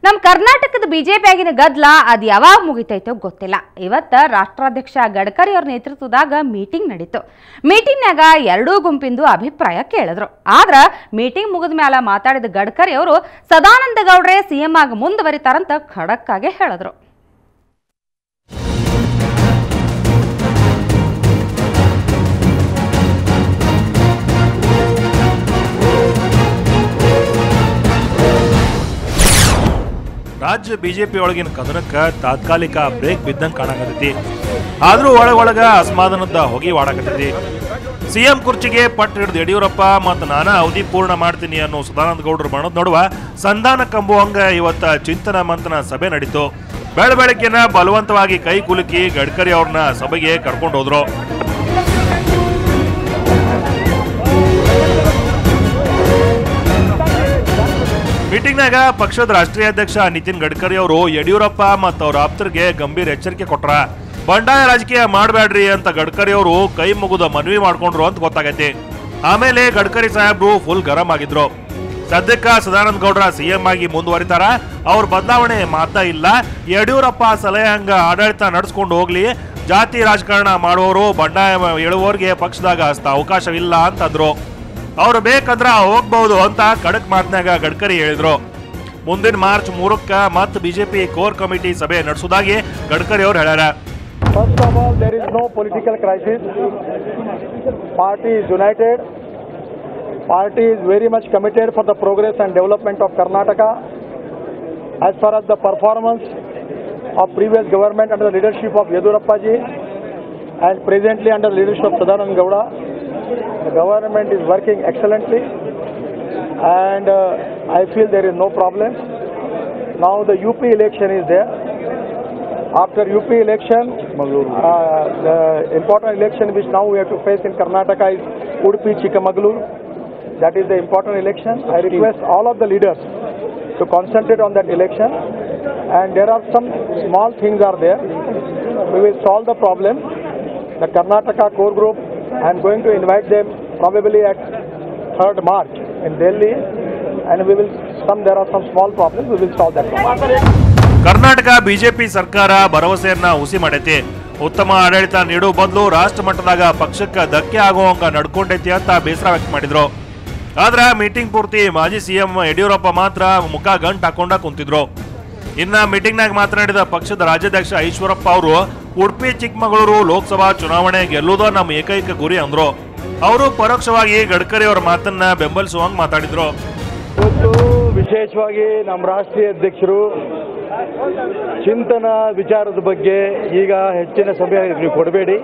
ನಮ್ಮ ಕರ್ನಾಟಕದ ಬಿಜೆಪಿ ಆಗಿನ ಗದ್ಲ ಅದು ಯಾವಾಗ ಮುಗಿತೈತೋ ಗೊತ್ತಿಲ್ಲ ಇವತ್ತ ರಾಷ್ಟ್ರಾಧ್ಯಕ್ಷ ಗಡ್ಕರಿ ಅವ್ರ ನೇತೃತ್ವದಾಗ ಮೀಟಿಂಗ್ ನಡೀತು ಮೀಟಿಂಗ್ನಾಗ ಎರಡೂ ಗುಂಪಿಂದು ಅಭಿಪ್ರಾಯ ಕೇಳಿದ್ರು ಆದ್ರ ಮೀಟಿಂಗ್ ಮುಗಿದ ಮ್ಯಾಲ ಮಾತಾಡಿದ ಗಡ್ಕರಿ ಅವರು ಸದಾನಂದ ಗೌಡ್ರೆ ಸಿಎಂ ಆಗಿ ಮುಂದುವರಿತಾರಂತ ಖಡಕ್ಕಾಗೆ ಹೇಳಿದ್ರು ರಾಜ್ಯ ಬಿಜೆಪಿ ಒಳಗಿನ ಕದನಕ್ಕ ತಾತ್ಕಾಲಿಕ ಬ್ರೇಕ್ ಬಿದ್ದಂಗ್ ಕಾಣಕತ್ತೈತಿ ಆದ್ರೂ ಒಳಗೊಳಗ ಅಸಮಾಧಾನದ ಹೊಗೆ ವಾಡಕತ್ತೈತಿ ಸಿಎಂ ಕುರ್ಚಿಗೆ ಪಟ್ಟು ಹಿಡಿದು ಯಡಿಯೂರಪ್ಪ ಮತ್ತು ನಾನಾ ಅವಧಿ ಪೂರ್ಣ ಮಾಡ್ತೀನಿ ಅನ್ನೋ ಸದಾನಂದ ಗೌಡರು ಬಣದ ನಡುವ ಸಂಧಾನ ಕಂಬುವಂಗ ಇವತ್ತ ಚಿಂತನ ಮಂಥನ ಸಭೆ ನಡೀತು ಬೆಳ ಬೆಳಗ್ಗೆನ ಬಲವಂತವಾಗಿ ಕೈ ಕುಲುಕಿ ಗಡ್ಕರಿ ಅವ್ರನ್ನ ಸಭೆಗೆ ಕರ್ಕೊಂಡು ಹೋದ್ರು ಮೀಟಿಂಗ್ನಾಗ ಪಕ್ಷದ ರಾಷ್ಟ್ರೀಯ ಅಧ್ಯಕ್ಷ ನಿತಿನ್ ಗಡ್ಕರಿ ಅವರು ಯಡಿಯೂರಪ್ಪ ಮತ್ತು ಅವ್ರ ಆಪ್ತರಿಗೆ ಗಂಭೀರ ಎಚ್ಚರಿಕೆ ಕೊಟ್ರ ಬಂಡಾಯ ರಾಜಕೀಯ ಮಾಡಬೇಡ್ರಿ ಅಂತ ಗಡ್ಕರಿ ಅವರು ಕೈ ಮುಗಿದ ಮನವಿ ಮಾಡ್ಕೊಂಡ್ರು ಅಂತ ಗೊತ್ತಾಗೈತಿ ಆಮೇಲೆ ಗಡ್ಕರಿ ಸಾಹೇಬ್ರು ಫುಲ್ ಗರಂ ಆಗಿದ್ರು ಸದ್ಯಕ್ಕ ಸದಾನಂದ ಗೌಡ್ರ ಸಿಎಂ ಆಗಿ ಮುಂದುವರಿತಾರ ಅವ್ರ ಬದಲಾವಣೆ ಮಾತಾ ಇಲ್ಲ ಯಡಿಯೂರಪ್ಪ ಸಲಹೆ ಹಂಗ ಆಡಳಿತ ನಡ್ಸ್ಕೊಂಡು ಹೋಗ್ಲಿ ಜಾತಿ ರಾಜಕಾರಣ ಮಾಡುವವರು ಬಂಡಾಯ ಹೇಳುವವರಿಗೆ ಪಕ್ಷದಾಗ ಹಸ್ತ ಅವಕಾಶವಿಲ್ಲ ಅಂತಂದ್ರು ಅವ್ರು ಬೇಕಂದ್ರ ಹೋಗ್ಬಹುದು ಅಂತ ಖಡಕ್ ಮಾತನಾಗ ಗಡ್ಕರಿ ಹೇಳಿದ್ರು ಮುಂದಿನ ಮಾರ್ಚ್ ಮೂರಕ್ಕ ಮತ್ ಬಿಜೆಪಿ ಕೋರ್ ಕಮಿಟಿ ಸಭೆ ನಡೆಸುವುದಾಗಿ ಗಡ್ಕರಿ ಅವ್ರು ಹೇಳ್ಯಾರ First of all, there is no political crisis. Party is united. Party is very much committed for the progress and development of Karnataka. As far as the performance of previous government under the leadership of Yedurappa ji and presently under the leadership of Sadanand Gowda, the government is working excellently and uh, I feel there is no problem. Now the UP election is there. After UP election, uh, the important election which now we have to face in Karnataka is Udupi Chikamagalur. That is the important election. I request all of the leaders to concentrate on that election. And there are some small things are there. We will solve the problem. The Karnataka core group, I am going to invite them probably at 3rd March in Delhi. And we will, some, there are some small problems, we will solve that problem. Karnataka BJP ಸರ್ಕಾರ ಭರವಸೆಯನ್ನ ಹುಸಿ ಮಾಡೈತಿ ಉತ್ತಮ ಆಡಳಿತ ನೀಡುವ ಬದಲು ರಾಷ್ಟ್ರ ಮಟ್ಟದಾಗ ಪಕ್ಷಕ್ಕೆ ಧಕ್ಕೆ ಆಗುವಂಗ ನಡ್ಕೊಂಡೈತಿ ಅಂತ ಬೇಸರ ವ್ಯಕ್ತ ಮಾಡಿದ್ರು ಆದ್ರ ಮೀಟಿಂಗ್ ಪೂರ್ತಿ ಮಾಜಿ ಸಿಎಂ ಯಡಿಯೂರಪ್ಪ ಮಾತ್ರ ಮುಖ ಗಂಟ್ ಹಾಕೊಂಡ ಕುಂತಿದ್ರು ಇನ್ನ ಮೀಟಿಂಗ್ನಾಗ ಮಾತನಾಡಿದ ಪಕ್ಷದ ರಾಜ್ಯಾಧ್ಯಕ್ಷ ಈಶ್ವರಪ್ಪ ಅವರು ಉಡುಪಿ ಚಿಕ್ಕಮಗಳೂರು ಲೋಕಸಭಾ ಚುನಾವಣೆ ಗೆಲ್ಲುವುದೋ ನಮ್ಮ ಏಕೈಕ ಗುರಿ ಅಂದ್ರು ಅವರು ಪರೋಕ್ಷವಾಗಿ ಗಡ್ಕರಿ ಅವರ ಮಾತನ್ನ ಬೆಂಬಲಿಸುವಂಗ್ ಮಾತಾಡಿದ್ರು ಇವತ್ತು ವಿಶೇಷವಾಗಿ ನಮ್ಮ ರಾಷ್ಟ್ರೀಯ ಅಧ್ಯಕ್ಷರು ಚಿಂತನ ವಿಚಾರದ ಬಗ್ಗೆ ಈಗ ಹೆಚ್ಚಿನ ಸಮಯ ನೀವು ಕೊಡಬೇಡಿ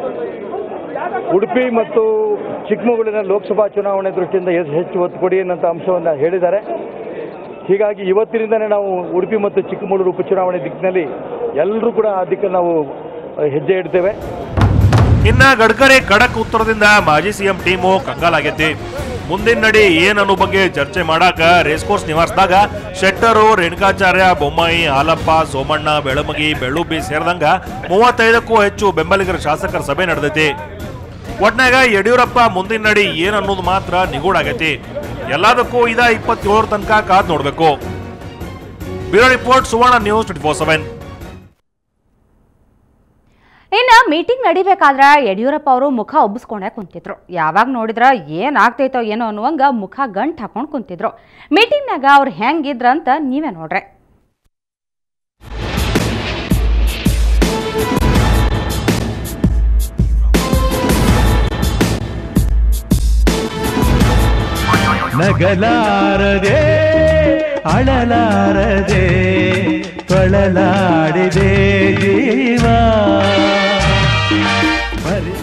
ಉಡುಪಿ ಮತ್ತು ಚಿಕ್ಕಮಗಳೂರಿನ ಲೋಕಸಭಾ ಚುನಾವಣೆ ದೃಷ್ಟಿಯಿಂದ ಹೆಚ್ಚು ಹೆಚ್ಚು ಒತ್ತು ಕೊಡಿ ಅನ್ನೋಂಥ ಅಂಶವನ್ನು ಹೇಳಿದ್ದಾರೆ ಹೀಗಾಗಿ ಇವತ್ತಿನಿಂದಲೇ ನಾವು ಉಡುಪಿ ಮತ್ತು ಚಿಕ್ಕಮಗಳೂರು ಉಪಚುನಾವಣೆ ದಿಕ್ಕಿನಲ್ಲಿ ಎಲ್ಲರೂ ಕೂಡ ಆ ದಿಕ್ಕಲ್ಲಿ ನಾವು ಅಹ್, ಹೆಜ್ಜೆ ಇಡ್ತೇವೆ ಇನ್ನ ಗಡ್ಕರಿ ಖಡಕ್ ಉತ್ತರದಿಂದ ಮಾಜಿ ಸಿಎಂ ಟೀಮು ಕಂಗಾಲಾಗೈತಿ ಮುಂದಿನ ನಡಿ ಏನ್ ಅನ್ನೋ ಬಗ್ಗೆ ಚರ್ಚೆ ಮಾಡಾಕ ರೇಸ್ಕೋರ್ಸ್ ನಿವಾಸದಾಗ ಶೆಟ್ಟರು ರೇಣುಕಾಚಾರ್ಯ ಬೊಮ್ಮಾಯಿ ಹಾಲಪ್ಪ ಸೋಮಣ್ಣ ಬೆಳಮಗಿ ಬೆಳ್ಳುಬ್ಬಿ ಸೇರಿದಂಗ ಮೂವತ್ತೈದಕ್ಕೂ ಹೆಚ್ಚು ಬೆಂಬಲಿಗರ ಶಾಸಕರ ಸಭೆ ನಡೆದೈತಿ ಒಟ್ನಾಗ ಯಡಿಯೂರಪ್ಪ ಮುಂದಿನ ನಡಿ ಏನ್ ಅನ್ನೋದು ಮಾತ್ರ ನಿಗೂಢಾಗೈತಿ ಎಲ್ಲದಕ್ಕೂ ಇದ ಇಪ್ಪತ್ತೇಳರ ತನಕ ಕಾದ್ ನೋಡ್ಬೇಕು bureau report Suvarna news twenty four seven ಇನ್ನು ಮೀಟಿಂಗ್ ನಡಿಬೇಕಾದ್ರ ಯಡಿಯೂರಪ್ಪ ಅವರು ಮುಖ ಒಬ್ಬಿಸ್ಕೊಂಡೇ ಕುಂತಿದ್ರು ಯಾವಾಗ ನೋಡಿದ್ರ ಏನ್ ಆಗ್ತೈತೋ ಏನೋ ಅನ್ನುವಂಗ ಮುಖ ಗಂಟ್ ಹಾಕೊಂಡು ಕುಂತಿದ್ರು ಮೀಟಿಂಗ್ನಾಗ ಅವ್ರು ಹೆಂಗಿದ್ರ ಅಂತ ನೀವೇ ನೋಡ್ರಿ ನಗಲಾರದೆ ಅಳಲಾರದೆ ತೊಳಲಾಡಿದೆ ಜೀವ ಮರಿ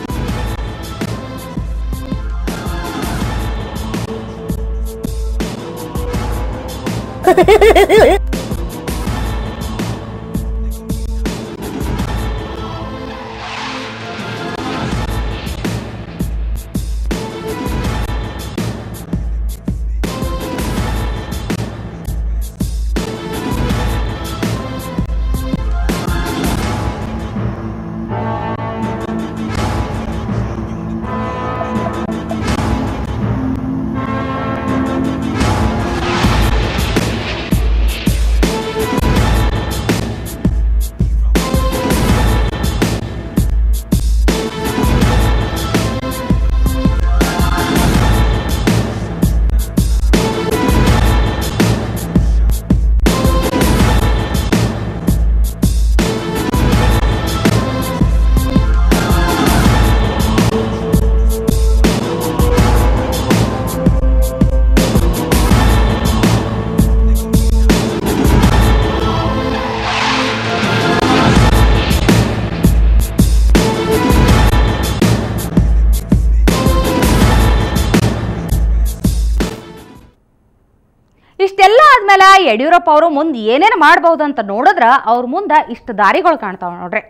ಇಷ್ಟೆಲ್ಲ ಆದ್ಮೇಲೆ ಯಡಿಯೂರಪ್ಪ ಅವರು ಮುಂದೆ ಏನೇನು ಮಾಡ್ಬೋದು ಅಂತ ನೋಡಿದ್ರ ಅವ್ರ ಮುಂದೆ ಇಷ್ಟು ದಾರಿಗಳು ಕಾಣ್ತಾವ ನೋಡ್ರಿ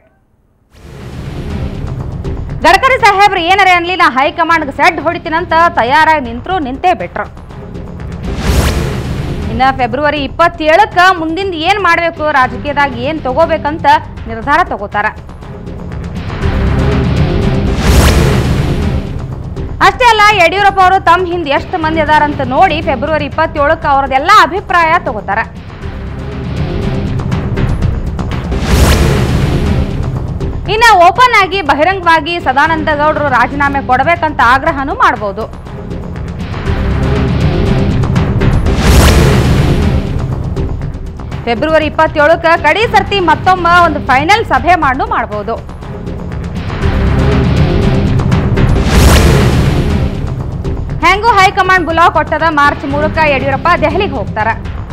ಗಡ್ಕರಿ ಸಾಹೇಬ್ರು ಏನರೇ ಅನ್ಲಿ ನಾ ಹೈಕಮಾಂಡ್ಗೆ ಸೆಡ್ ಹೊಡಿತೀನಂತ ತಯಾರಾಗಿ ನಿಂತರು ನಿಂತೇ ಬಿಟ್ರು ಇನ್ನ ಫೆಬ್ರವರಿ ಇಪ್ಪತ್ತೇಳಕ್ಕ ಮುಂದಿಂದ ಏನ್ ಮಾಡ್ಬೇಕು ರಾಜಕೀಯದಾಗ ಏನ್ ತಗೋಬೇಕಂತ ನಿರ್ಧಾರ ತಗೋತಾರ ಅಷ್ಟೇ ಅಲ್ಲ ಯಡಿಯೂರಪ್ಪ ಅವರು ತಮ್ಮ ಹಿಂದೆ ಎಷ್ಟು ಮಂದಿ ಅದಾರಂತ ನೋಡಿ ಫೆಬ್ರವರಿ ಇಪ್ಪತ್ತೇಳಕ್ಕೆ ಅವ್ರದ್ದೆಲ್ಲ ಅಭಿಪ್ರಾಯ ತಗೋತಾರ ಇನ್ನ ಓಪನ್ ಆಗಿ ಬಹಿರಂಗವಾಗಿ ಸದಾನಂದ ಗೌಡರು ರಾಜೀನಾಮೆ ಕೊಡಬೇಕಂತ ಆಗ್ರಹನೂ ಮಾಡಬಹುದು ಫೆಬ್ರವರಿ ಇಪ್ಪತ್ತೇಳಕ್ಕೆ ಕಡಿ ಸರ್ತಿ ಮತ್ತೊಮ್ಮ ಒಂದು ಫೈನಲ್ ಸಭೆ ಮಾಡು ಮಾಡಬಹುದು ಹೆಂಗೂ ಹೈಕಮಾಂಡ್ ಬುಲಾವ್ ಕೊಟ್ಟದ ಮಾರ್ಚ್ ಮೂರಕ್ಕ ಯಡಿಯೂರಪ್ಪ ದೆಹಲಿಗೆ ಹೋಗ್ತಾರ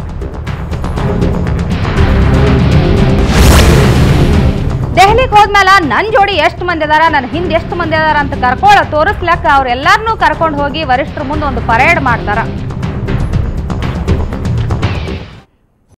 ದೆಹಲಿಗೆ ಹೋದ್ಮೇಲೆ ನನ್ನ ಜೋಡಿ ಎಷ್ಟು ಮಂದಿ ಅದಾರ ನನ್ನ ಹಿಂದೆ ಎಷ್ಟು ಮಂದಿ ಅದಾರ ಅಂತ ಕರ್ಕೊಳ್ಳೋ ತೋರಿಸ್ಲಕ್ಕ ಅವ್ರೆಲ್ಲಾರನ್ನೂ ಕರ್ಕೊಂಡು ಹೋಗಿ ವರಿಷ್ಠರ ಮುಂದೆ ಒಂದು ಪರೇಡ್ ಮಾಡ್ತಾರ